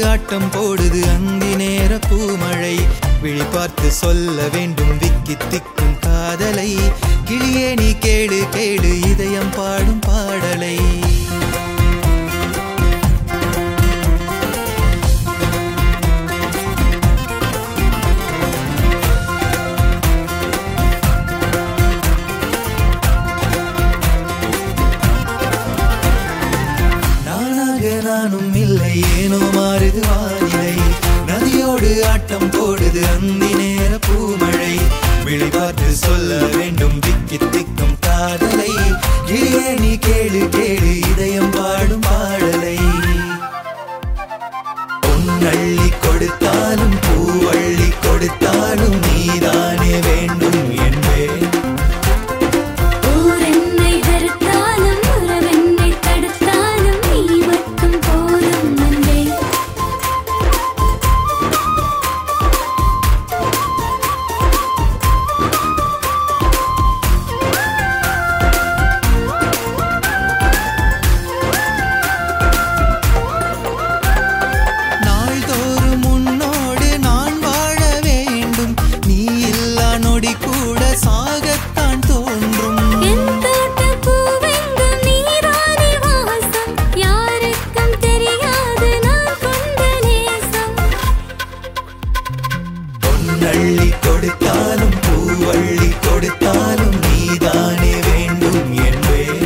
ஆட்டம் போடுது அந்தி நேர பூமழை விழி பார்த்து சொல்ல வேண்டும் விக்கி திக்கும் காதலை கிளியே நீ கேளு கேளு இதயம் பாடும் பாடலை நானாக நானும் இல்லை ஏனோ மாறுது வானிலை நதியோடு ஆட்டம் போடுது அந்தி நேர பூமழை விழி பார்த்து சொல்ல வேண்டும் திக்கி திக்கும் காதலை கிளியே நீ கேளு கேளு இதயம் பாடும் பாடலை பொன்னள்ளி கொடுத்தாலும் பூவள்ளி கொடுத்தாலும் நீதானே வேண்டும் என்பேன் ஊரென்னை வெறுத்தாலும் உறவென்னை தடுத்தாலும் நீ மட்டும் போதும் அன்பே நாள்தோறும் உன்னோடு நான் வாழ வேண்டும் நீ இல்லா நொடி கூட சாகத்தான் தோன்றும் என் தோட்டப் பூவெங்கும் நீராடி வாசம் யாருக்கும் தெரியாது நான் கொண்ட நேசம் பொன்னள்ளி கொடுத்தாலும் பூவள்ளி கொடுத்தாலும் நீதானே வேண்டும் என்பேன்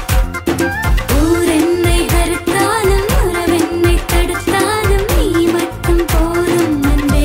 ஊரென்னை வெறுத்தாலும் உறவென்னை தடுத்தாலும் நீ மட்டும் போதும் அன்பே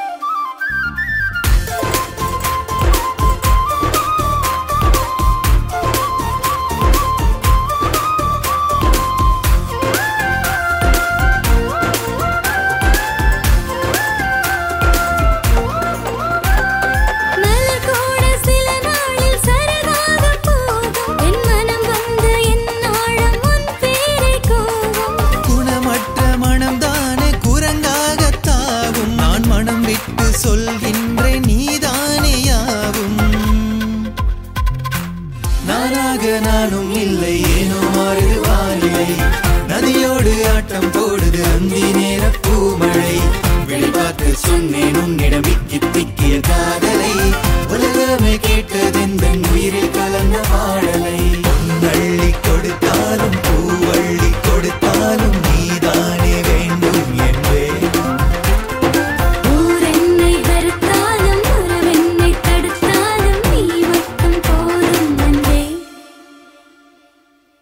மலர் கூட சில நாளில் சரகாக போகும் என் மனம் வந்து என் ஆழம் உன் பேரை கூவும் குணமற்ற மனம்தானே குரங்காகத்தாவும் நான் மனம் விட்டு சொல்கின்றேன் நீதானே யாவும் நானாக நானும் இல்லை ஏனோ மாறுது வானிலை நதியோடு ஆட்டம் போடுது அந்தி நேர பூமழை வெளிப்பார்த்து சொன்னேன் உன்னிடம் விக்கி திக்கிய காதலை உலகமே கேட்டதெந்த உயிரில் கலந்த பாடலை